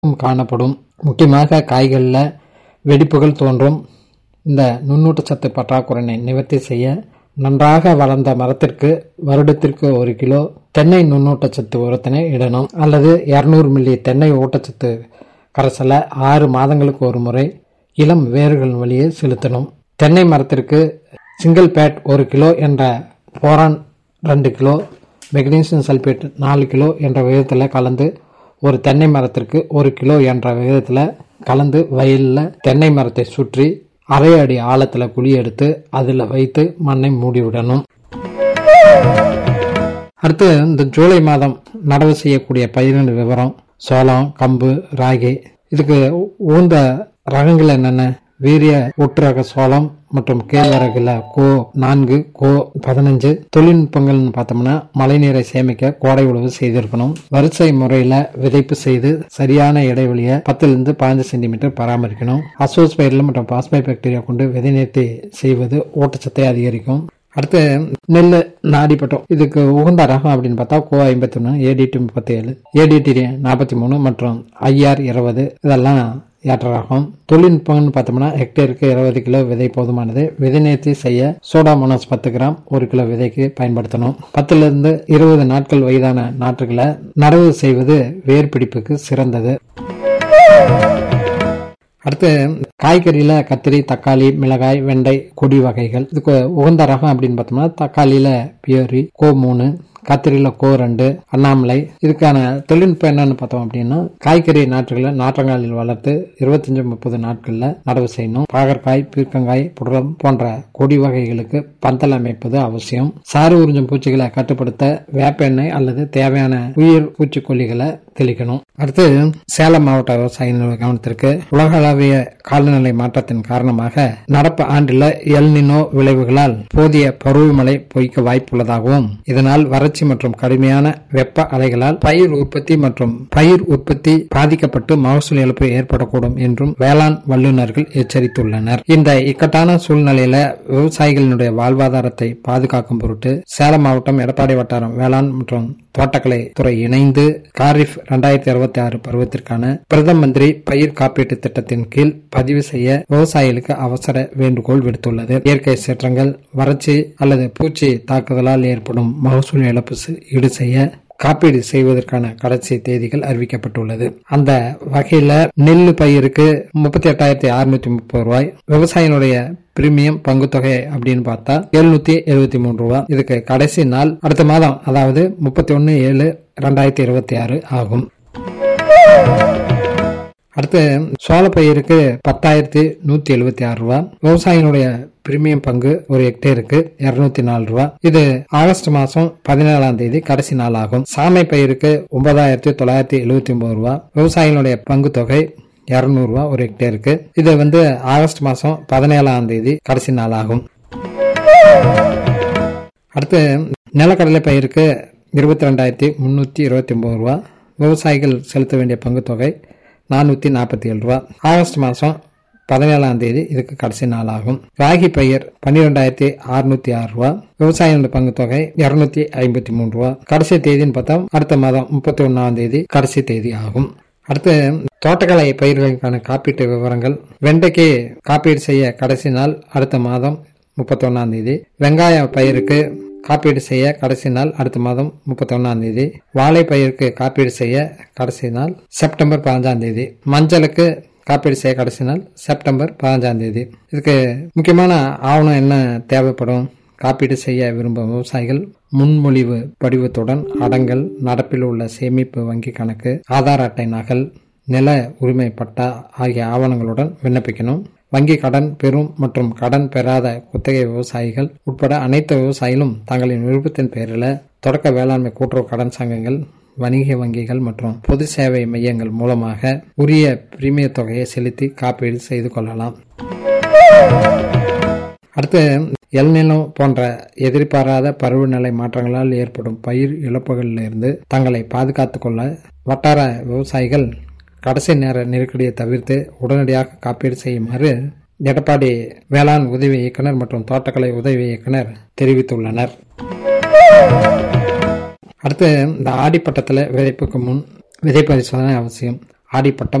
காணப்படும் முக்கியமாக காய்களில் வெடிப்புகள் தோன்றும் இந்த நுண்ணூட்டச்சத்து பற்றாக்குறையினை நிவர்த்தி செய்ய நன்றாக வளர்ந்த மரத்திற்கு வருடத்திற்கு ஒரு கிலோ தென்னை நுண்ணூட்டச்சத்து உரத்தினை இடணும் அல்லது 200 மில்லி தென்னை ஊட்டச்சத்து கரைசலை ஆறு மாதங்களுக்கு ஒரு முறை இளம் வேர்கள் வழியே செலுத்தணும் தென்னை மரத்திற்கு சிங்கிள் பேட் ஒரு கிலோ என்ற போரான் ரெண்டு கிலோ மெக்னீசியம் சல்பேட் நாலு கிலோ என்ற விகிதத்தில் கலந்து ஒரு தென்னை மரத்திற்கு ஒரு கிலோ என்ற விகிதத்தில் கலந்து வயலில் தென்னை மரத்தை சுற்றி அரை அடி ஆழத்தில் குழி எடுத்து அதில் வைத்து மண்ணை மூடிவிடணும் அடுத்து இந்த ஜூலை மாதம் நடவு செய்யக்கூடிய பயிரின் விவரம் சோளம் கம்பு ராகி இதுக்கு உகந்த ரகங்கள் என்னென்ன வீரிய ஒட்டு ரக சோளம் மற்றும் கேழ்வரகுல கோ நான்கு கோ பதினஞ்சு தொழில்நுட்பங்கள்னு பார்த்தோம்னா மழைநீரை சேமிக்க கோடை உழவு செய்திருக்கணும் வரிசை முறையில விதைப்பு செய்து சரியான இடைவெளியை பத்திலிருந்து பதினஞ்சு சென்டிமீட்டர் பராமரிக்கணும் அசோஸ் பயிரில் மற்றும் பாஸ்மை பாக்டீரியா கொண்டு விதை நேர்த்தி செய்வது ஊட்டச்சத்தை அதிகரிக்கும் அடுத்து நெல் நாடிப்பட்டம் இதுக்கு உகந்த ரகம் அப்படின்னு பார்த்தா கோ ஐம்பத்தி ஒன்று ஏடிடி முப்பத்தி ஏழு ஏடிடி நாற்பத்தி மூணு மற்றும் ஐஆர் இருபது இதெல்லாம் ஏற்ற ரகம் தொழில்நுட்பம்னு பார்த்தோம்னா ஹெக்டேருக்கு இருபது கிலோ விதை போதுமானது விதை நேர்த்தி செய்ய சோடாமோனாஸ் பத்து கிராம் ஒரு கிலோ விதைக்கு பயன்படுத்தணும் பத்துல இருந்து இருபது நாட்கள் வயதான நாற்றுகளை நடவு செய்வது வேர் பிடிப்புக்கு சிறந்தது அடுத்து காய்கறியில கத்திரி தக்காளி மிளகாய் வெண்டை கொடி வகைகள் இதுக்கு உகந்த ரகம் அப்படின்னு பார்த்தோம்னா தக்காளியில பியோரி கோ மூணு கத்திரியில கோ ரெண்டு அண்ணாமலை இதுக்கான தொழில்நுட்பம் என்னன்னு பார்த்தோம் அப்படின்னா காய்கறி நாற்றுகளை நாற்றங்காலில் வளர்த்து இருபத்தஞ்சு முப்பது நாட்கள்ல நடவு செய்யணும் பாகற்காய் பீர்க்கங்காய் புடலம் போன்ற கொடி வகைகளுக்கு பந்தல் அமைப்பது அவசியம் சாறு உறிஞ்சும் பூச்சிகளை கட்டுப்படுத்த வேப்ப எண்ணெய் அல்லது தேவையான உயிர் பூச்சிக்கொல்லிகளை தெளிக்கணும் அடுத்து சேலம் மாவட்ட விவசாயிகள் கவனத்திற்கு உலகளவிய காலநிலை மாற்றத்தின் காரணமாக நடப்பு ஆண்டில் எல்னினோ விளைவுகளால் போதிய பருவமழை பொய்க்க வாய்ப்புள்ளதாகவும் இதனால் வறட்சி மற்றும் கடுமையான வெப்ப அலைகளால் பயிர் உற்பத்தி மற்றும் பயிர் உற்பத்தி பாதிக்கப்பட்டு மகசூல் இழப்பு ஏற்படக்கூடும் என்றும் வேளாண் வல்லுநர்கள் எச்சரித்துள்ளனர் இந்த இக்கட்டான சூழ்நிலையில விவசாயிகளினுடைய வாழ்வாதாரத்தை பாதுகாக்கும் பொருட்டு சேலம் மாவட்டம் எடப்பாடி வட்டாரம் வேளாண் மற்றும் தோட்டக்கலை துறை இணைந்து காரிஃப் இரண்டாயிரத்தி அறுபத்தி ஆறு பருவத்திற்கான பிரதம மந்திரி பயிர் காப்பீட்டு திட்டத்தின் கீழ் பதிவு செய்ய விவசாயிகளுக்கு அவசர வேண்டுகோள் விடுத்துள்ளது இயற்கை சீற்றங்கள் வறட்சி அல்லது பூச்சி தாக்குதலால் ஏற்படும் மகசூல் இழப்பு செ- ஈடு செய்ய காப்பீடு செய்வதற்கான கடைசி தேதிகள் அறிவிக்கப்பட்டுள்ளது அந்த வகையில நெல் பயிருக்கு முப்பத்தி எட்டாயிரத்தி அறுநூத்தி முப்பது ரூபாய் விவசாயினுடைய பிரீமியம் பங்குத்தொகை அப்படின்னு பார்த்தா எழுநூத்தி எழுபத்தி மூணு ரூபாய் இதுக்கு கடைசி நாள் அடுத்த மாதம் அதாவது முப்பத்தி ஒன்னு ஏழு ரெண்டாயிரத்தி இருபத்தி ஆறு ஆகும் அடுத்து சோளப்பயிருக்கு பத்தாயிரத்தி நூத்தி எழுபத்தி ஆறு ரூபா விவசாயினுடைய பிரீமியம் பங்கு ஒரு ஹெக்டேருக்கு இருநூத்தி நாலு ரூபா இது ஆகஸ்ட் மாசம் பதினேழாம் தேதி கடைசி நாள் ஆகும் சாமை பயிருக்கு ஒன்பதாயிரத்தி தொள்ளாயிரத்தி எழுபத்தி ஒன்பது ரூபா விவசாயிகளுடைய பங்கு தொகை இருநூறு ரூபா ஒரு ஹெக்டேருக்கு இது வந்து ஆகஸ்ட் மாசம் பதினேழாம் தேதி கடைசி நாள் ஆகும் அடுத்து நிலக்கடலை பயிருக்கு இருபத்தி ரெண்டாயிரத்தி முன்னூத்தி இருபத்தி ஒன்பது ரூபா விவசாயிகள் செலுத்த வேண்டிய பங்கு தொகை நானூத்தி நாற்பத்தி ஏழு ரூபா ஆகஸ்ட் மாசம் பதினேழாம் தேதி இதுக்கு கடைசி நாள் ஆகும் ராகி பயிர் பன்னிரெண்டாயிரத்தி அறுநூத்தி ஆறு ரூபா விவசாயிகளோட பங்கு தொகை இருநூத்தி ஐம்பத்தி மூணு ரூபா கடைசி தேதின்னு பார்த்தா அடுத்த மாதம் முப்பத்தி ஒன்னாம் தேதி கடைசி தேதி ஆகும் அடுத்து தோட்டக்கலை பயிர்களுக்கான காப்பீட்டு விவரங்கள் வெண்டைக்கு காப்பீடு செய்ய கடைசி நாள் அடுத்த மாதம் முப்பத்தொன்னாம் தேதி வெங்காய பயிருக்கு காப்பீடு செய்ய கடைசி நாள் அடுத்த மாதம் முப்பத்தொன்னாம் தேதி வாழை பயிருக்கு காப்பீடு செய்ய கடைசி நாள் செப்டம்பர் பதினஞ்சாம் தேதி மஞ்சளுக்கு காப்பீடு செய்ய கடைசி நாள் செப்டம்பர் பதினஞ்சாம் தேதி இதுக்கு முக்கியமான ஆவணம் என்ன தேவைப்படும் காப்பீடு செய்ய விரும்பும் விவசாயிகள் முன்மொழிவு படிவத்துடன் அடங்கல் நடப்பில் உள்ள சேமிப்பு வங்கி கணக்கு ஆதார் அட்டை நகல் நில உரிமை பட்டா ஆகிய ஆவணங்களுடன் விண்ணப்பிக்கணும் வங்கி கடன் பெறும் மற்றும் கடன் பெறாத குத்தகை விவசாயிகள் உட்பட அனைத்து விவசாயிகளும் தங்களின் விருப்பத்தின் பேரில் தொடக்க வேளாண்மை கூட்டுறவு கடன் சங்கங்கள் வணிக வங்கிகள் மற்றும் பொது சேவை மையங்கள் மூலமாக உரிய பிரீமிய தொகையை செலுத்தி காப்பீடு செய்து கொள்ளலாம் அடுத்து எல்நிலோ போன்ற எதிர்பாராத பருவநிலை மாற்றங்களால் ஏற்படும் பயிர் இழப்புகளிலிருந்து தங்களை பாதுகாத்துக் கொள்ள வட்டார விவசாயிகள் கடைசி நேர நெருக்கடியை தவிர்த்து உடனடியாக காப்பீடு செய்யுமாறு எடப்பாடி வேளாண் உதவி இயக்குனர் மற்றும் தோட்டக்கலை உதவி இயக்குனர் தெரிவித்துள்ளனர் அடுத்து இந்த ஆடிப்பட்டத்தில் விதைப்புக்கு முன் விதை பரிசோதனை அவசியம் ஆடிப்பட்டம்